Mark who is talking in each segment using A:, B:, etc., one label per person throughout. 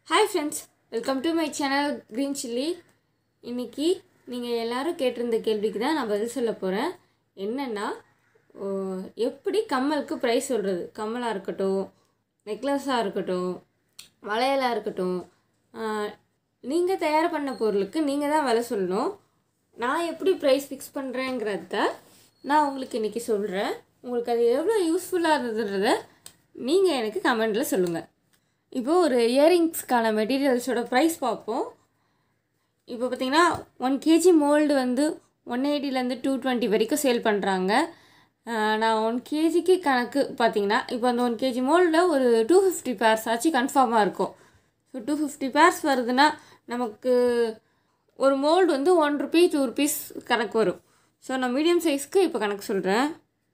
A: Hi friends welcome to my channel green chilli இன்னைக்கு நீங்கள் எல்லாரும் கேட்டிருந்த கேள்விக்கு தான் நான் பதில் சொல்ல போகிறேன் என்னென்னா ஓ, எப்படி கம்மலுக்கு ப்ரைஸ் சொல்கிறது கம்மலாக இருக்கட்டும் நெக்லஸாக இருக்கட்டும் வளையலாக இருக்கட்டும் நீங்கள் தயார் பண்ண பொருளுக்கு நீங்கள் தான் விலை சொல்லணும் நான் எப்படி ப்ரைஸ் ஃபிக்ஸ் பண்ணுறேங்கிறத நான் உங்களுக்கு இன்றைக்கி சொல்கிறேன் உங்களுக்கு அது எவ்வளோ யூஸ்ஃபுல்லாக இருந்ததுன்றத நீங்கள் எனக்கு கமெண்டில் சொல்லுங்கள் இப்போது ஒரு இயரிங்ஸ்க்கான மெட்டீரியல்ஸோட ப்ரைஸ் பார்ப்போம் இப்போ பார்த்தீங்கன்னா ஒன் கேஜி மோல்டு வந்து ஒன் எயிட்டிலேருந்து டூ டுவெண்ட்டி வரைக்கும் சேல் பண்ணுறாங்க நான் ஒன் கேஜிக்கு கணக்கு பார்த்தீங்கன்னா இப்போ அந்த ஒன் கேஜி மோல்டில் ஒரு டூ ஃபிஃப்டி பேர்ஸ் ஆச்சு கன்ஃபார்மாக இருக்கும் ஸோ டூ ஃபிஃப்டி பேர்ஸ் வருதுன்னா நமக்கு ஒரு மோல்டு வந்து ஒன் ருபீ டூ ருபீஸ் கணக்கு வரும் ஸோ நான் மீடியம் சைஸ்க்கு இப்போ கணக்கு சொல்கிறேன்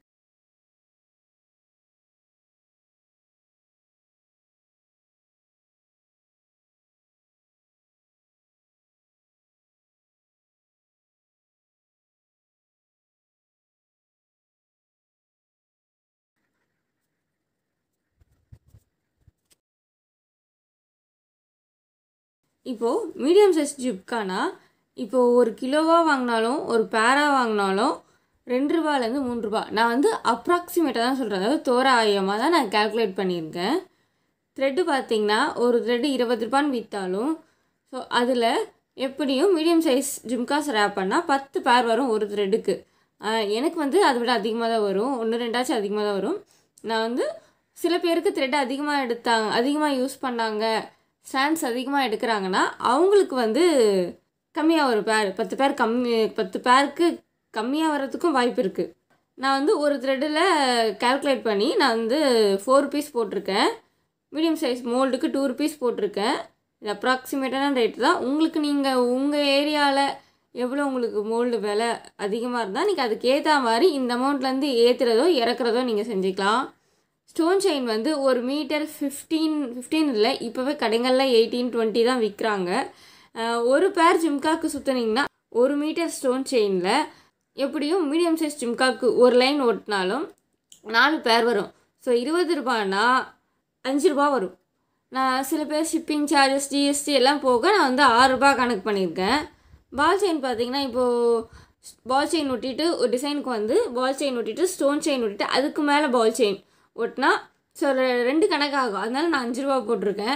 A: இப்போது மீடியம் சைஸ் ஜிப்கானா இப்போது ஒரு கிலோவாக வாங்கினாலும் ஒரு பேராக வாங்கினாலும் ரெண்டு ரூபாலேருந்து மூணு ரூபா நான் வந்து அப்ராக்சிமேட்டாக தான் சொல்கிறேன் அதாவது தோராயமாக தான் நான் கால்குலேட் பண்ணியிருக்கேன் த்ரெட்டு பார்த்தீங்கன்னா ஒரு த்ரெட்டு இருபது ரூபான்னு விற்றாலும் ஸோ அதில் எப்படியும் மீடியம் சைஸ் ஜிம்காஸ் ரேப் பண்ணால் பத்து பேர் வரும் ஒரு த்ரெட்டுக்கு எனக்கு வந்து அதை விட அதிகமாக தான் வரும் ஒன்று ரெண்டாச்சும் அதிகமாக தான் வரும் நான் வந்து சில பேருக்கு த்ரெட் அதிகமாக எடுத்தாங்க அதிகமாக யூஸ் பண்ணாங்க ஸ்டாண்ட்ஸ் அதிகமாக எடுக்கிறாங்கன்னா அவங்களுக்கு வந்து கம்மியாக ஒரு பேர் பத்து பேர் கம்மி பத்து பேருக்கு கம்மியாக வர்றதுக்கும் வாய்ப்பு இருக்குது நான் வந்து ஒரு த்ரெட்டில் கால்குலேட் பண்ணி நான் வந்து ஃபோர் ருபீஸ் போட்டிருக்கேன் மீடியம் சைஸ் மோல்டுக்கு டூ ருபீஸ் போட்டிருக்கேன் இது அப்ராக்சிமேட்டான ரேட் தான் உங்களுக்கு நீங்கள் உங்கள் ஏரியாவில் எவ்வளோ உங்களுக்கு மோல்டு விலை அதிகமாக இருந்தால் நீங்கள் அதுக்கு ஏற்ற மாதிரி இந்த அமௌண்ட்லேருந்து ஏற்றுறதோ இறக்குறதோ நீங்கள் செஞ்சுக்கலாம் ஸ்டோன் செயின் வந்து ஒரு மீட்டர் ஃபிஃப்டீன் ஃபிஃப்டீன் இல்லை இப்போவே கடைகளில் எயிட்டீன் டுவெண்ட்டி தான் விற்கிறாங்க ஒரு பேர் ஜிம்காக்கு சுற்றுனீங்கன்னா ஒரு மீட்டர் ஸ்டோன் செயினில் எப்படியும் மீடியம் சைஸ் ஜிம்காக்கு ஒரு லைன் ஓட்டினாலும் நாலு பேர் வரும் ஸோ இருபது ரூபானா அஞ்சு ரூபா வரும் நான் சில பேர் ஷிப்பிங் சார்ஜஸ் ஜிஎஸ்டி எல்லாம் போக நான் வந்து ஆறு ரூபாய் கணக்கு பண்ணியிருக்கேன் பால் செயின் பார்த்தீங்கன்னா இப்போது பால் செயின் ஒட்டிட்டு ஒரு டிசைனுக்கு வந்து பால் செயின் ஒட்டிட்டு ஸ்டோன் செயின் ஒட்டிட்டு அதுக்கு மேலே பால் செயின் ஒட்டினா ஸோ ரெண்டு கணக்கு ஆகும் அதனால நான் அஞ்சு ரூபா போட்டிருக்கேன்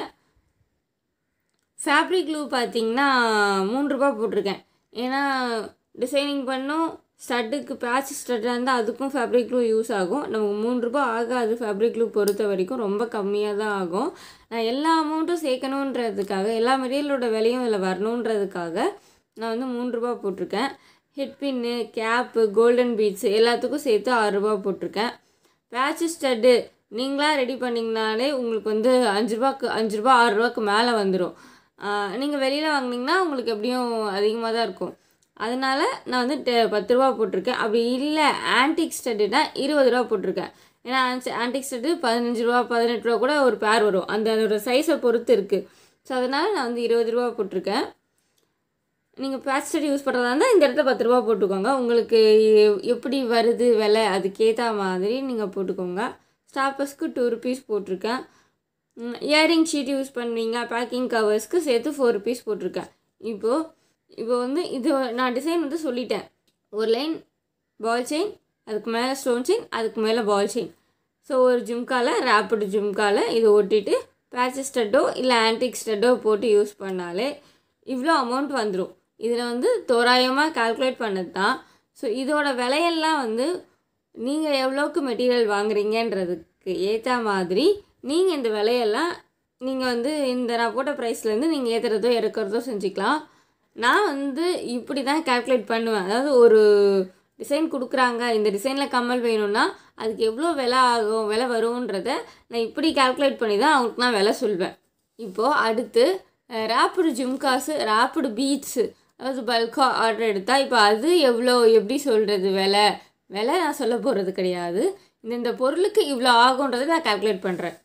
A: ஃபேப்ரிக் க்ளூ பார்த்தீங்கன்னா மூணு ரூபா போட்டிருக்கேன் ஏன்னா டிசைனிங் பண்ணும் ஸ்டட்டுக்கு பேட்ச் ஸ்டட்டாக இருந்தால் அதுக்கும் ஃபேப்ரிக் க்ளூ யூஸ் ஆகும் நமக்கு மூணு ரூபா ஆகாது ஃபேப்ரிக் க்ளூ பொறுத்த வரைக்கும் ரொம்ப கம்மியாக தான் ஆகும் நான் எல்லா அமௌண்ட்டும் சேர்க்கணுன்றதுக்காக எல்லா மெட்டீரியலோட விலையும் இதில் வரணுன்றதுக்காக நான் வந்து மூணு ரூபா போட்டிருக்கேன் head pin cap golden beads எல்லாத்துக்கும் சேர்த்து ஆறு ரூபா போட்டிருக்கேன் பேட்ச் ஸ்டட்டு நீங்களாக ரெடி பண்ணிங்கனாலே உங்களுக்கு வந்து அஞ்சு ரூபாக்கு அஞ்சு ரூபா ஆறு ரூபாக்கு மேலே வந்துடும் நீங்கள் வெளியில் வாங்கினீங்கன்னா உங்களுக்கு எப்படியும் அதிகமாக தான் இருக்கும் அதனால் நான் வந்து டெ- பத்து ரூபா போட்டிருக்கேன் அப்படி இல்லை ஆன்டிக் ஸ்டட்டுனா இருபது ரூபா போட்டிருக்கேன் ஏன்னா ஆன்டிக் ஸ்டட்டு பதினஞ்சு ரூபா பதினெட்டு ரூபா கூட ஒரு பேர் வரும் அந்த அதோட சைஸை பொறுத்து இருக்குது ஸோ அதனால் நான் வந்து இருபது ரூபா போட்டிருக்கேன் நீங்கள் பேட்ச் ஸ்டடி யூஸ் பண்ணுறதா இருந்தால் இந்த இடத்துல பத்து ரூபா போட்டுக்கோங்க உங்களுக்கு எ- எப்படி வருது விலை அதுக்கேற்ற மாதிரி நீங்கள் போட்டுக்கோங்க ஸ்டாப்பர்ஸ்க்கு டூ ருபீஸ் போட்டிருக்கேன் இயரிங் ஷீட் யூஸ் பண்ணுவீங்க பேக்கிங் கவர்ஸ்க்கு சேர்த்து ஃபோர் ருபீஸ் போட்டிருக்கேன் இப்போது இப்போ வந்து இது நான் டிசைன் வந்து சொல்லிட்டேன் ஒரு லைன் பால் செயின் அதுக்கு மேலே ஸ்டோன் செயின் அதுக்கு மேலே பால் செயின் ஸோ ஒரு ஜிம்கால ரேப்பிடு ஜிம்கால இதை ஒட்டிட்டு பேட்ச் ஸ்டட்டோ இல்லை ஆன்டிக் ஸ்டட்டோ போட்டு யூஸ் பண்ணாலே இவ்வளோ அமௌண்ட் வந்துடும் இதில் வந்து தோராயமாக கால்குலேட் பண்ணது தான் ஸோ இதோட விலையெல்லாம் வந்து நீங்கள் எவ்வளோக்கு மெட்டீரியல் வாங்குறீங்கன்றதுக்கு ஏற்ற மாதிரி நீங்கள் இந்த விலையெல்லாம் நீங்கள் வந்து இந்த நான் போட்ட ப்ரைஸ்லேருந்து நீங்கள் ஏற்றுறதோ இறக்குறதோ செஞ்சுக்கலாம் நான் வந்து இப்படி தான் கால்குலேட் பண்ணுவேன் அதாவது ஒரு டிசைன் கொடுக்குறாங்க இந்த டிசைனில் கம்மல் வேணும்னா அதுக்கு எவ்வளோ விலை ஆகும் விலை வரும்ன்றத நான் இப்படி கால்குலேட் பண்ணி தான் அவங்களுக்கு நான் விலை சொல்வேன் இப்போது அடுத்து ரேப்பிடு ஜிம்காஸு ரேப்பிடு பீட்ஸு அதாவது பல்காக ஆர்டர் எடுத்தால் இப்போ அது எவ்வளோ எப்படி சொல்கிறது விலை விலை நான் சொல்ல போகிறது கிடையாது இந்த இந்த பொருளுக்கு இவ்வளோ ஆகுன்றதை நான் கால்குலேட் பண்ணுறேன்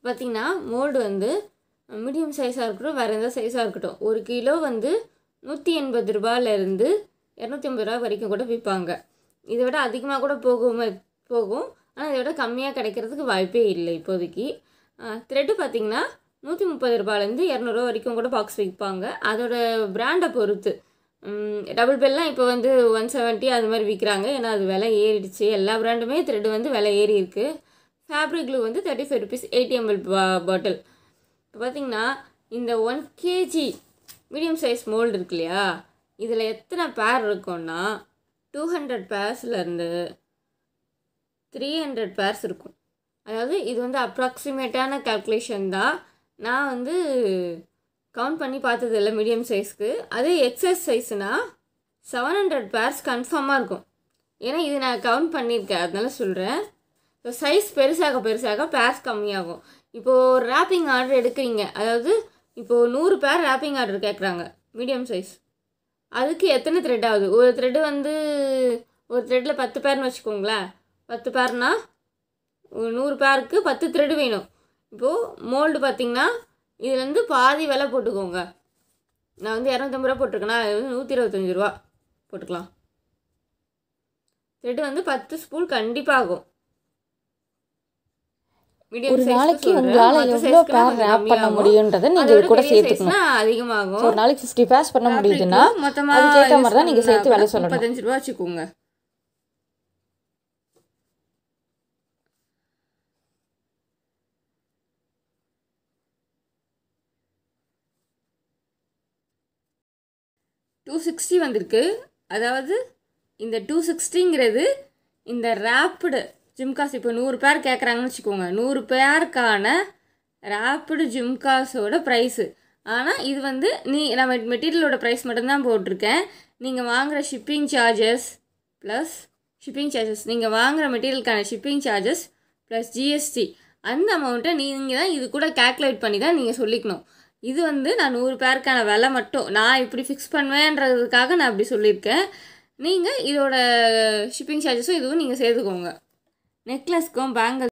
A: பார்த்திங்கன்னா மோல்டு வந்து மீடியம் சைஸாக இருக்கட்டும் வேறு எந்த சைஸாக இருக்கட்டும் ஒரு கிலோ வந்து நூற்றி எண்பது ரூபாயிலேருந்து இரநூத்தி ஐம்பது ரூபா வரைக்கும் கூட விற்பாங்க இதை விட அதிகமாக கூட போகும் போகும் ஆனால் இதை விட கம்மியாக கிடைக்கிறதுக்கு வாய்ப்பே இல்லை இப்போதைக்கு த்ரெட்டு பார்த்திங்கன்னா நூற்றி முப்பது ரூபாயிலேருந்து இரநூறுவா வரைக்கும் கூட பாக்ஸ் விற்பாங்க அதோட பிராண்டை பொறுத்து டபுள் பெல்லாம் இப்போ வந்து ஒன் செவன்ட்டி அது மாதிரி விற்கிறாங்க ஏன்னா அது விலை ஏறிடுச்சு எல்லா பிராண்டுமே த்ரெட் வந்து விலை ஏறி இருக்குது ஃபேப்ரிக் க்ளூ வந்து thirty five rupees eighty ml bottle இப்போ பார்த்தீங்கன்னா இந்த one kg medium size mould இருக்கு இல்லையா இதில் எத்தனை பேர் இருக்கும்னா டூ ஹண்ட்ரட் பேர்ஸ்லேருந்து த்ரீ ஹண்ட்ரட் பேர்ஸ் இருக்கும் அதாவது இது வந்து அப்ராக்சிமேட்டான கால்குலேஷன் தான் நான் வந்து கவுண்ட் பண்ணி பார்த்தது இல்லை மீடியம் சைஸ்க்கு அதே எக்ஸஸ் சைஸ்னால் செவன் ஹண்ட்ரட் பேர்ஸ் கன்ஃபார்மாக இருக்கும் ஏன்னா இது நான் கவுண்ட் பண்ணியிருக்கேன் அதனால சொல்கிறேன் ஸோ சைஸ் பெருசாக பெருசாக பேர்ஸ் கம்மியாகும் இப்போது ரேப்பிங் ஆர்டர் எடுக்கிறீங்க அதாவது இப்போது நூறு பேர் ரேப்பிங் ஆர்டர் கேட்குறாங்க மீடியம் சைஸ் அதுக்கு எத்தனை த்ரெட் ஆகுது ஒரு த்ரெட்டு வந்து ஒரு த்ரெட்டில் பத்து பேர்னு வச்சுக்கோங்களேன் பத்து பேர்னா ஒரு நூறு பேருக்கு பத்து த்ரெட் வேணும் இப்போது மோல்டு பார்த்திங்கன்னா இதுலேருந்து பாதி விலை போட்டுக்கோங்க நான் வந்து இரநூத்தம்பது ரூபா போட்டிருக்கேன்னா அது வந்து நூற்றி இருபத்தஞ்சி ரூபா போட்டுக்கலாம் த்ரெட்டு வந்து பத்து ஸ்பூல் கண்டிப்பாக ஆகும் மீடியம்
B: ஒரு
A: size க்கு
B: நாளைக்கு
A: சொல்றேன்.
B: உங்களால்
A: மத்த
B: எவ்வளோ
A: size க்கு
B: பேர்
A: கொஞ்சம்
B: ரேப் பண்ண
A: கம்மியாகும்.
B: முடியுன்றதை நீங்கள்
A: அதோட
B: இது கூட
A: பெரிய
B: சேர்த்துக்கணும்
A: size னா அதிகமாகும்
B: ஒரு நாளைக்கு ஃபிஃப்டி பேர்ஸ் பண்ண முடியுதுன்னா
A: fabric மொத்தமா
B: அதுக்கேற்ற
A: use
B: மாதிரி தான் நீங்கள் சேர்த்து
A: பண்ணா
B: வேலை
A: கூட
B: சொல்லணும்
A: முப்பத்தஞ்சு ரூபா வச்சுக்கோங்க டூ சிக்ஸ்டி வந்திருக்கு அதாவது இந்த டூ சிக்ஸ்டிங்கிறது இந்த ரேப்பிடு ஜிம்காஸ் இப்போ நூறு பேர் கேட்குறாங்கன்னு வச்சுக்கோங்க நூறு பேருக்கான ரேப்பிடு ஜிம்காஸோட ப்ரைஸு ஆனால் இது வந்து நீ நம்ம மெட்டீரியலோட ப்ரைஸ் மட்டும்தான் போட்டிருக்கேன் நீங்கள் வாங்குகிற shipping charges plus shipping charges நீங்கள் வாங்குகிற மெட்டீரியலுக்கான ஷிப்பிங் சார்ஜஸ் ப்ளஸ் ஜிஎஸ்டி அந்த அமௌண்ட்டை நீங்கள் தான் இது கூட கேல்குலேட் பண்ணி தான் நீங்கள் சொல்லிக்கணும் இது வந்து நான் நூறு பேருக்கான விலை மட்டும் நான் இப்படி ஃபிக்ஸ் பண்ணுவேன்றதுக்காக நான் அப்படி சொல்லியிருக்கேன் நீங்கள் இதோட ஷிப்பிங் சார்ஜஸும் இதுவும் நீங்கள் சேர்த்துக்கோங்க நெக்லஸ்க்கும் பேங்கிள்